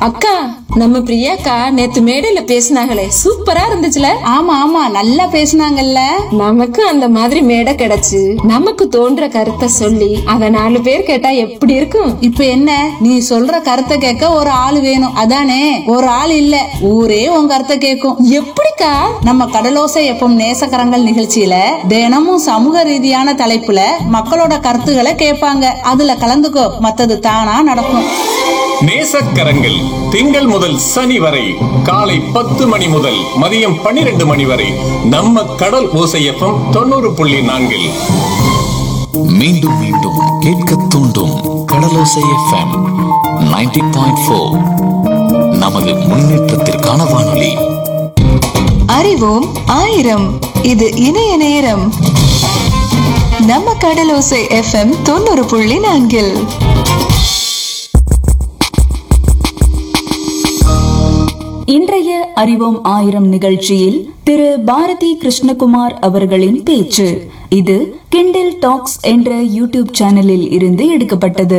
அக்கா நம்ம பிரியாக்கா நேத்து மேடையில பேசினாங்களே சூப்பரா இருந்துச்சுல ஆமா ஆமா நல்லா பேசுனாங்கல்ல நமக்கு அந்த மாதிரி மேடை கிடைச்சு நமக்கு தோன்ற கருத்தை சொல்லி அத நாலு பேர் கேட்டா எப்படி இருக்கும் இப்ப என்ன நீ சொல்ற கருத்தை கேட்க ஒரு ஆள் வேணும் அதானே ஒரு ஆள் இல்ல ஊரே உன் கருத்தை கேட்கும் எப்படிக்கா நம்ம கடலோசை எப்பம் நேசக்கரங்கள் நிகழ்ச்சியில தினமும் சமூக ரீதியான தலைப்புல மக்களோட கருத்துக்களை கேட்பாங்க அதுல கலந்துக்கோ மத்தது தானா நடக்கும் நேசக்கரங்கள் திங்கள் முதல் சனி வரை காலை பத்து மணி முதல் மதியம் பன்னிரண்டு மணி வரை நம்ம கடல் ஓசையப்பம் தொண்ணூறு புள்ளி நான்கில் மீண்டும் மீண்டும் கேட்க தூண்டும் கடலோசை எஃப்எம் 90.4 பாயிண்ட் நமது முன்னேற்றத்திற்கான வானொலி அறிவோம் ஆயிரம் இது இணைய நேரம் நம்ம கடலோசை எஃப்எம் தொண்ணூறு புள்ளி நான்கில் இன்றைய அறிவோம் ஆயிரம் நிகழ்ச்சியில் திரு பாரதி கிருஷ்ணகுமார் அவர்களின் பேச்சு இது கிண்டில் டாக்ஸ் என்ற யூடியூப் சேனலில் இருந்து எடுக்கப்பட்டது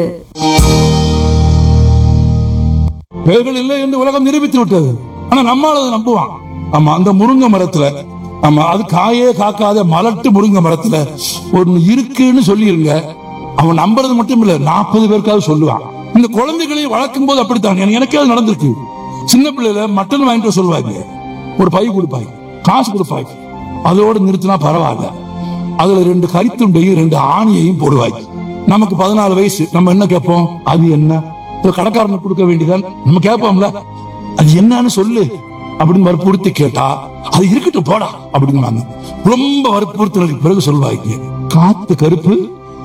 பேய்கள் இல்லை என்று உலகம் நிரூபித்து விட்டது ஆனா நம்மால் அதை நம்புவான் ஆமா அந்த முருங்கை மரத்துல ஆமா அது காயே காக்காத மலட்டு முருங்கை மரத்துல ஒண்ணு இருக்குன்னு சொல்லிருங்க அவன் நம்புறது மட்டும் இல்ல நாற்பது பேருக்காவது சொல்லுவான் இந்த குழந்தைகளை வளர்க்கும் போது அப்படித்தான் எனக்கு- எனக்கே அது நடந்திருக்கு சின்ன பிள்ளையில மட்டன் வாங்கிட்டு வர சொல்லுவாங்க ஒரு பை கொடுப்பாங்க காசு கொடுப்பாங்க அதோட நிறுத்தினா பரவாயில்ல அதுல ரெண்டு கரித்துண்டையும் ரெண்டு ஆணியையும் போடுவாங்க நமக்கு பதினாலு வயசு நம்ம என்ன கேட்போம் அது என்ன இப்ப கடைக்காரனுக்கு கொடுக்க வேண்டியதான் நம்ம கேட்போம்ல அது என்னன்னு சொல்லு அப்படின்னு வற்புறுத்தி கேட்டா அது இருக்கட்டும் போடா அப்படிங்கிறாங்க ரொம்ப வற்புறுத்தினதுக்கு பிறகு சொல்லுவாங்க காத்து கருப்பு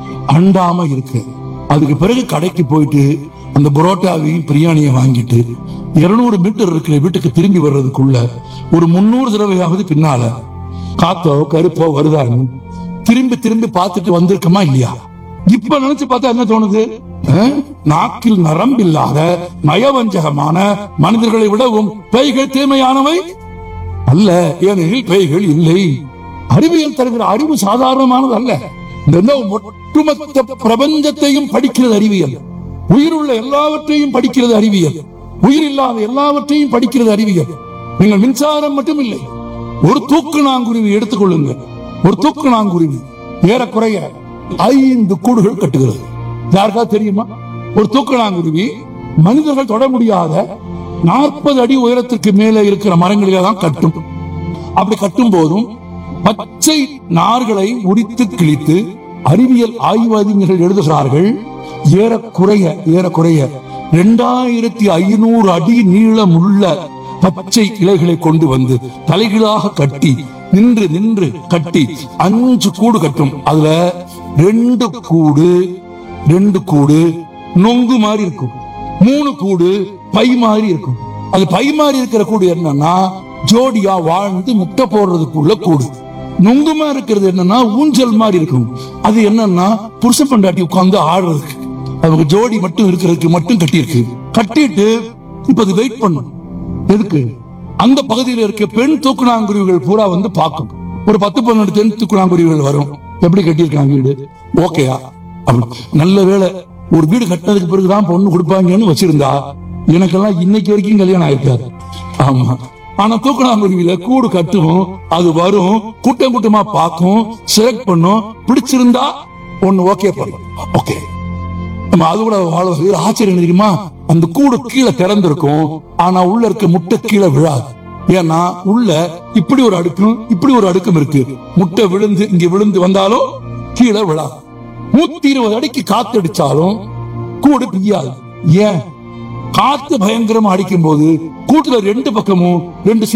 அண்டாம இருக்கு அதுக்கு பிறகு கடைக்கு போயிட்டு அந்த புரோட்டாவையும் பிரியாணியை வாங்கிட்டு இருநூறு மீட்டர் இருக்கிற வீட்டுக்கு திரும்பி வர்றதுக்குள்ள ஒரு முன்னூறு தடவையாவது பின்னால காத்தோ கருப்போ வருதான்னு திரும்பி திரும்பி பார்த்துட்டு வந்திருக்கமா இல்லையா இப்ப நினைச்சு பார்த்தா என்ன தோணுது அஹ்? நாக்கில் நரம்பில்லாத நயவஞ்சகமான மனிதர்களை விடவும் பேய்கள் தீமையானவை அல்ல ஏனெனில் பேய்கள் இல்லை அறிவியல் தருகிற அறிவு சாதாரணமானது அல்ல இந்த ஒட்டுமொத்த பிரபஞ்சத்தையும் படிக்கிறது அறிவியல் உயிருள்ள எல்லாவற்றையும் படிக்கிறது அறிவியல் உயிர் இல்லாத எல்லாவற்றையும் படிக்கிறது அறிவியல் நீங்கள் மின்சாரம் மட்டும் இல்லை ஒரு தூக்கு நாங்குருவி எடுத்துக்கொள்ளுங்க ஒரு தூக்கு நாங்குருவி ஏறக்குறைய ஐந்து கூடுகள் கட்டுகிறது யாருக்காவது தெரியுமா ஒரு தூக்கு நாங்குருவி மனிதர்கள் தொட முடியாத நாற்பது அடி உயரத்துக்கு மேலே இருக்கிற மரங்களிலே தான் கட்டும் அப்படி கட்டும் போதும் பச்சை நார்களை உரித்து கிழித்து அறிவியல் ஆய்வறிஞர்கள் எழுதுகிறார்கள் ஏறக்குறைய ஏறக்குறைய இரண்டாயிரத்தி ஐநூறு அடி நீளமுள்ள பச்சை இலைகளை கொண்டு வந்து தலைகீழாக கட்டி நின்று நின்று கட்டி அஞ்சு கூடு கட்டும் அதுல ரெண்டு கூடு ரெண்டு கூடு நொங்கு மாதிரி இருக்கும் மூணு கூடு பை மாதிரி இருக்கும் அது பை மாதிரி இருக்கிற கூடு என்னன்னா ஜோடியா வாழ்ந்து முட்டை போடுறதுக்குள்ள கூடு நொங்குமா இருக்கிறது என்னன்னா ஊஞ்சல் மாதிரி இருக்கும் அது என்னன்னா புருஷ பண்டாட்டி உட்கார்ந்து ஆடுறதுக்கு அவங்க ஜோடி மட்டும் இருக்கிறதுக்கு மட்டும் கட்டியிருக்கு கட்டிட்டு இப்ப அது வெயிட் பண்ணும் எதுக்கு அந்த பகுதியில் இருக்க பெண் தூக்குனாங்குருவிகள் பூரா வந்து பார்க்கும் ஒரு பத்து பன்னெண்டு பெண் தூக்குனாங்குருவிகள் வரும் எப்படி கட்டியிருக்காங்க வீடு ஓகேயா அப்படி நல்ல வேளை ஒரு வீடு கட்டினதுக்கு பிறகுதான் பொண்ணு கொடுப்பாங்கன்னு வச்சிருந்தா எனக்கெல்லாம் இன்னைக்கு வரைக்கும் கல்யாணம் ஆயிருக்காது ஆமா ஆனா தூக்குனாங்குருவியில கூடு கட்டும் அது வரும் கூட்டம் கூட்டமா பார்க்கும் செலக்ட் பண்ணும் பிடிச்சிருந்தா ஒண்ணு ஓகே பண்ணும் ஓகே நம்ம அது கூட வாழ ஒரு ஆச்சரியம் என்ன தெரியுமா அந்த கூடு கீழே திறந்திருக்கும் ஆனா உள்ள இருக்க முட்டை கீழே விழாது ஏன்னா உள்ள இப்படி ஒரு அடுக்கும் இப்படி ஒரு அடுக்கும் இருக்கு முட்டை விழுந்து இங்க விழுந்து வந்தாலும் கீழே விழாது நூத்தி இருபது அடிக்கு காத்தடிச்சாலும் கூடு பிய்யாது ஏன் காத்து பயங்கரமா அடிக்கும் போது கூட்டுல ரெண்டு பக்கமும் ரெண்டு